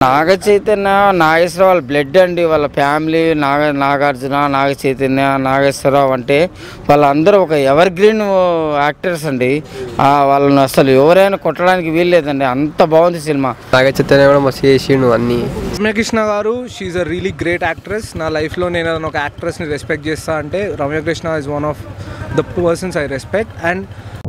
నాగ చైతన్య నాగేశ్వరరావు వాళ్ళ బ్లడ్ అండి వాళ్ళ ఫ్యామిలీ నాగ నాగార్జున నాగ చైతన్య నాగేశ్వరరావు అంటే వాళ్ళందరూ ఒక ఎవర్ గ్రీన్ యాక్టర్స్ అండి ఆ, వాళ్ళని అసలు ఎవరైనా కొట్టడానికి వీల్లేదండి అంత బాగుంది సినిమా నాగ చైతన్య కూడా మస్తు చేసిండు అన్నీ రమ్యకృష్ణ గారు she a really great actress నా లైఫ్లో నేను ఏదైనా ఒక యాక్ట్రెస్ని రెస్పెక్ట్ చేస్తా అంటే Ramya Krishna is one of the persons I respect and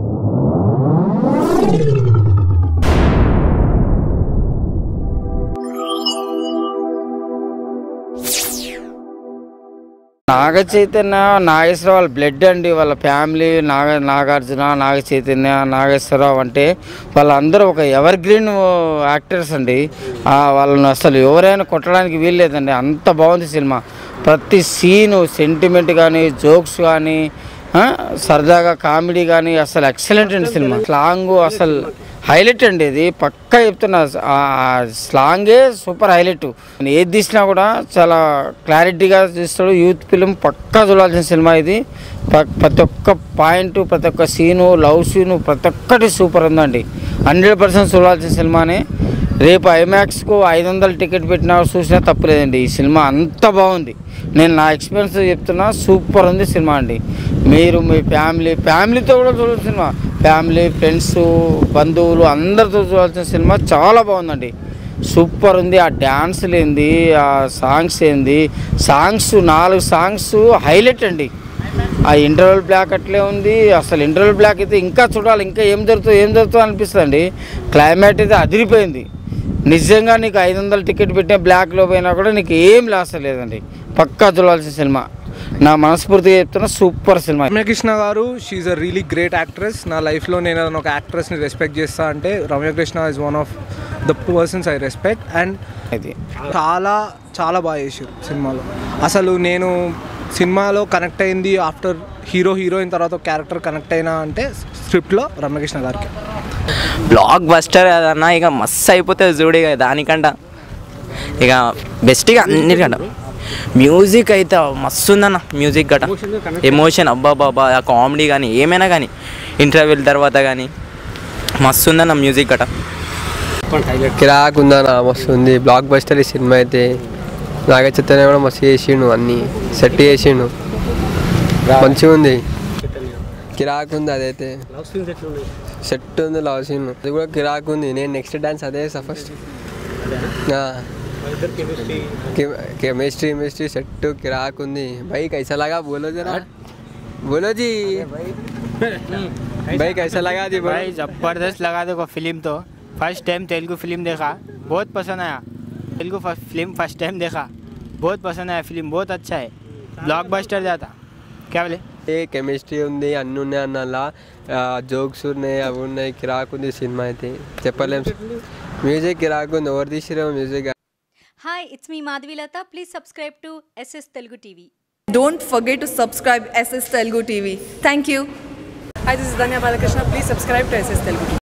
Naga Chaitanya Nageswara Rao వాళ్ళ బ్లడ్ అండి వాళ్ళ ఫ్యామిలీ నాగ నాగార్జున నాగ చైతన్య నాగేశ్వరరావు అంటే వాళ్ళందరూ ఒక ఎవర్ గ్రీన్ యాక్టర్స్ అండి ఆ, వాళ్ళని అసలు ఎవరైనా కొట్టడానికి వీల్లేదండి అంత బాగుంది సినిమా ప్రతి సీను సెంటిమెంట్ కానీ జోక్స్ కానీ ఆ, సరదాగా కామెడీ కానీ అసలు ఎక్సలెంట్ అండి సినిమా స్లాంగ్ అసలు హైలైట్ అండి ఇది పక్కా చెప్తున్నా ఆ స్లాంగే సూపర్ హైలైట్ ఏది తీసినా కూడా చాలా క్లారిటీగా తీస్తాడు యూత్ ఫిలిం పక్కా చూడాల్సిన సినిమా ఇది ప- ప్రతి ఒక్క పాయింట్ ప్రతి ఒక్క సీను లవ్ సీను ప్రతి ఒక్కటి సూపర్ ఉందండి హండ్రెడ్ పర్సెంట్ చూడాల్సిన సినిమానే రేపు ఐమాక్స్కు ఐదు వందల టికెట్ పెట్టినా చూసినా తప్పులేదండి ఈ సినిమా అంత బాగుంది నేను నా ఎక్స్పీరియన్స్ చెప్తున్నా సూపర్ ఉంది సినిమా అండి మీరు మీ ఫ్యామిలీ ఫ్యామిలీతో కూడా చూడాల్సిన సినిమా ఫ్యామిలీ ఫ్రెండ్స్ బంధువులు అందరితో చూడాల్సిన సినిమా చాలా బాగుందండి సూపర్ ఉంది ఆ డ్యాన్సులు ఏంది ఆ సాంగ్స్ ఏంది సాంగ్స్ నాలుగు సాంగ్స్ హైలైట్ అండి ఆ ఇంటర్వల్ బ్లాక్ అట్లే ఉంది అసలు ఇంటర్వల్ బ్లాక్ అయితే ఇంకా చూడాలి ఇంకా ఏం జరుగుతుందో ఏం జరుగుతుందో అనిపిస్తుంది అండి క్లైమేట్ అయితే అదిరిపోయింది నిజంగా నీకు ఐదు వందల టికెట్ పెట్టిన బ్లాక్లో పోయినా కూడా నీకు ఏం లాస్ లేదండి పక్కా చూడాల్సిన సినిమా నా మనస్ఫూర్తిగా చెప్తున్నా సూపర్ సినిమా రమ్యకృష్ణ గారు she a really great actress నా లైఫ్లో నేను ఏదైనా ఒక యాక్ట్రెస్ని రెస్పెక్ట్ చేస్తా అంటే Ramya Krishna is one of the persons I respect and ఇది చాలా చాలా బాగా చేసారు సినిమాలో అసలు నేను సినిమాలో కనెక్ట్ అయింది ఆఫ్టర్ హీరో హీరోయిన్ తర్వాత క్యారెక్టర్ కనెక్ట్ అయినా అంటే స్క్రిప్ట్లో రమ్యకృష్ణ గారికి బ్లాక్ బస్టర్ అదన్నా ఇక మస్తు అయిపోతుంది చూడు ఇక దానికంట ఇక బెస్ట్ ఇక అన్నిటికంట మ్యూజిక్ అయితే మస్తు ఉందన్న మ్యూజిక్ గట ఎమోషన్ అబ్బా బాబా ఆ కామెడీ కానీ ఏమైనా కానీ ఇంటర్వ్యూల తర్వాత కానీ మస్తు ఉందన్న మ్యూజిక్ గట కిరాక్ ఉందన్న మస్తు ఉంది బ్లాక్ బస్టర్ ఈ సినిమా అయితే నాగ చైతన్య కూడా మస్తు చేసిండు అన్నీ సెట్ చేసిండు మంచిగా ఉంది కిరాక్ ఉంది అదైతే సెట్ ఉంది లవ్ సీన్ అది కూడా కిరాక్ ఉంది నేను నెక్స్ట్ డాన్స్ అదే చేస్తా ఫస్ట్ కెమిస్ట్రీ కెమిస్ట్రీ సెట్ కిరాక్ ఉంది బై కైసా లగా బోలో జరా बोलो जी भाई कैसा लगा जी भाई ज़बरदस्त लगा देखो फिल्म तो फर्स्ट टाइम तेलुगु फिल्म देखा बहुत पसंद आया तेलुगु फिल्म फर्स्ट टाइम देखा बहुत पसंद आया फिल्म बहुत अच्छा है ब्लॉकबस्टर जाता क्या बोले ఏ కెమిస్ట్రీ ఉంది అన్నీ ఉన్నాయి అన్నలా జోక్స్ ఉన్నాయి అవి ఉన్నాయి కిరాక్ ఉంది సినిమా అయితే చెప్పలేం మ్యూజిక్ కిరాక్ ఉంది ఎవరు తీసిరేమో music Hi, it's me Madhvilata. Please subscribe to SS Telugu TV. Don't forget to subscribe SS Telugu TV. Thank you. Hi, this is Danya Balakrishna. Please subscribe to SS Telugu.